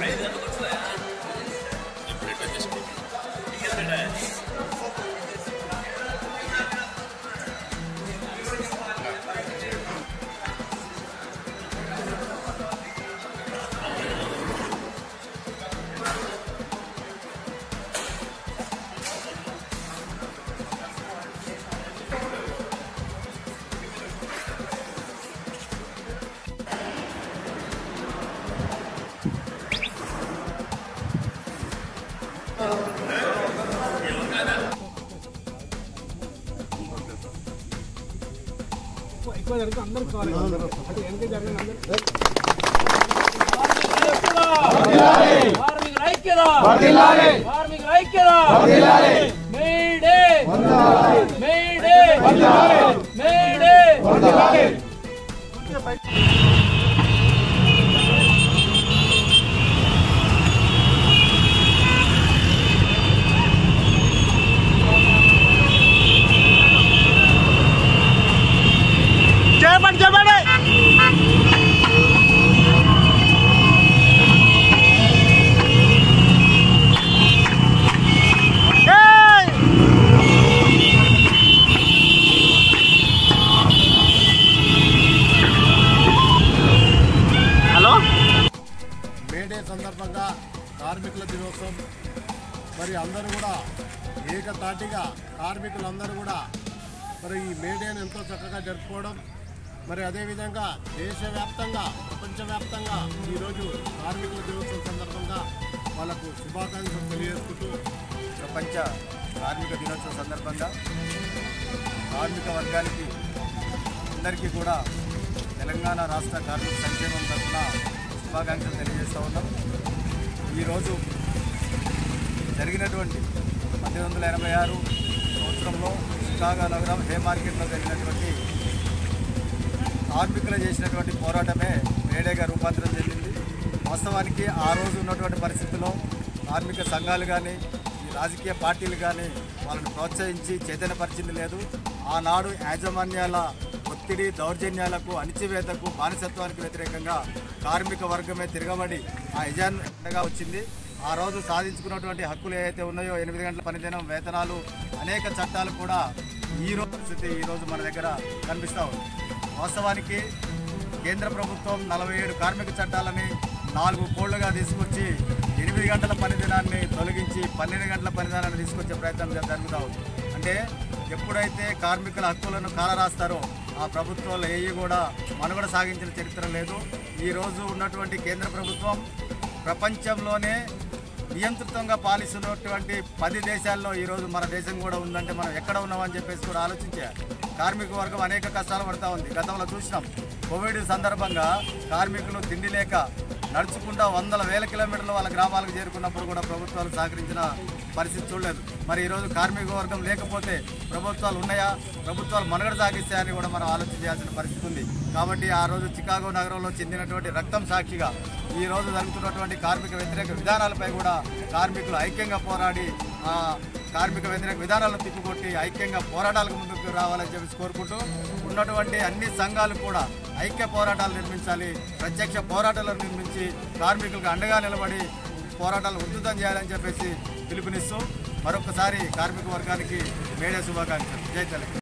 ఎక్కువ జరిగితే అందరూ కావాలి అంటే వెనక జరగని అందరూ కార్మికుల ఐక్యత కార్మికుల ఐక్యత మేడే మేడే మేడే చేపండి చేపండి హలో మేడే సందర్భంగా కార్మికుల దినోత్సవం మరి అందరూ కూడా ఏకతాటిగా కార్మికులందరూ కూడా మరి ఈ మేడేను ఎంతో చక్కగా జరుపుకోవడం మరి అదేవిధంగా దేశవ్యాప్తంగా ప్రపంచవ్యాప్తంగా ఈరోజు కార్మికుల దినోత్సవం సందర్భంగా వాళ్ళకు శుభాకాంక్షలు తెలియజేసుకుంటూ ప్రపంచ కార్మిక దినోత్సవం సందర్భంగా కార్మిక వర్గానికి అందరికీ కూడా తెలంగాణ రాష్ట్ర కార్మిక సంక్షేమం తరఫున శుభాకాంక్షలు తెలియజేస్తూ ఉన్నాం ఈరోజు జరిగినటువంటి పద్దెనిమిది వందల ఎనభై ఆరు సంవత్సరంలో చికాగో నగరం హే మార్కెట్లో జరిగినటువంటి కార్మికులు చేసినటువంటి పోరాటమే మేడేగా రూపాంతరం చెందింది వాస్తవానికి ఆ రోజు ఉన్నటువంటి పరిస్థితుల్లో కార్మిక సంఘాలు కానీ ఈ రాజకీయ పార్టీలు కానీ వాళ్ళని ప్రోత్సహించి చైతన్యపరిచింది లేదు ఆనాడు యాజమాన్యాల ఒత్తిడి దౌర్జన్యాలకు అణిచివేతకు బానిసత్వానికి వ్యతిరేకంగా కార్మిక వర్గమే తిరగబడి ఆ యజమానిగా వచ్చింది ఆ రోజు సాధించుకున్నటువంటి హక్కులు ఏవైతే ఉన్నాయో ఎనిమిది గంటల పనిదినం వేతనాలు అనేక చట్టాలు కూడా ఈ రోజు పరిస్థితి ఈ రోజు మన దగ్గర కనిపిస్తూ ఉంది వాస్తవానికి కేంద్ర ప్రభుత్వం నలభై ఏడు కార్మిక చట్టాలని నాలుగు కోళ్లుగా తీసుకొచ్చి ఎనిమిది గంటల పనిదినాన్ని తొలగించి పన్నెండు గంటల పనిదినాన్ని తీసుకొచ్చే ప్రయత్నం జరుగుతూ ఉంది అంటే ఎప్పుడైతే కార్మికుల హక్కులను కాలరాస్తారో ఆ ప్రభుత్వాలు ఏవి కూడా మనుగడ సాగించిన చరిత్ర లేదు ఈరోజు ఉన్నటువంటి కేంద్ర ప్రభుత్వం ప్రపంచంలోనే నియంత్రితంగా పాలిస్తున్నటువంటి పది దేశాల్లో ఈరోజు మన దేశం కూడా ఉందంటే మనం ఎక్కడ ఉన్నామని చెప్పేసి కూడా ఆలోచించాలి కార్మిక వర్గం అనేక కష్టాలు పడతా ఉంది గతంలో చూసినాం కోవిడ్ సందర్భంగా కార్మికులు తిండి లేక నడుచుకుంటా వందల వేల కిలోమీటర్లు వాళ్ళ గ్రామాలకు చేరుకున్నప్పుడు కూడా ప్రభుత్వాలు సహకరించిన పరిస్థితి చూడలేదు మరి ఈరోజు కార్మిక వర్గం లేకపోతే ప్రభుత్వాలు ఉన్నాయా ప్రభుత్వాలు మనుగడ సాగిస్తాయని కూడా మనం ఆలోచన చేయాల్సిన పరిస్థితి ఉంది కాబట్టి ఆ రోజు చికాగో నగరంలో చెందినటువంటి రక్తం సాక్షిగా ఈ రోజు జరుగుతున్నటువంటి కార్మిక వ్యతిరేక విధానాలపై కూడా కార్మికులు ఐక్యంగా పోరాడి ఆ కార్మిక వ్యతిరేక విధానాలను తిప్పికొట్టి ఐక్యంగా పోరాటాలకు ముందుకు రావాలని చెప్పేసి కోరుకుంటూ ఉన్నటువంటి అన్ని సంఘాలు కూడా ఐక్య పోరాటాలు నిర్మించాలి ప్రత్యక్ష పోరాటాలను నిర్మించి కార్మికులకు అండగా నిలబడి పోరాటాలు ఉధృతం చేయాలని చెప్పేసి పిలుపునిస్తూ మరొకసారి కార్మిక వర్గానికి మేడే శుభాకాంక్షలు జై తెలంగాణ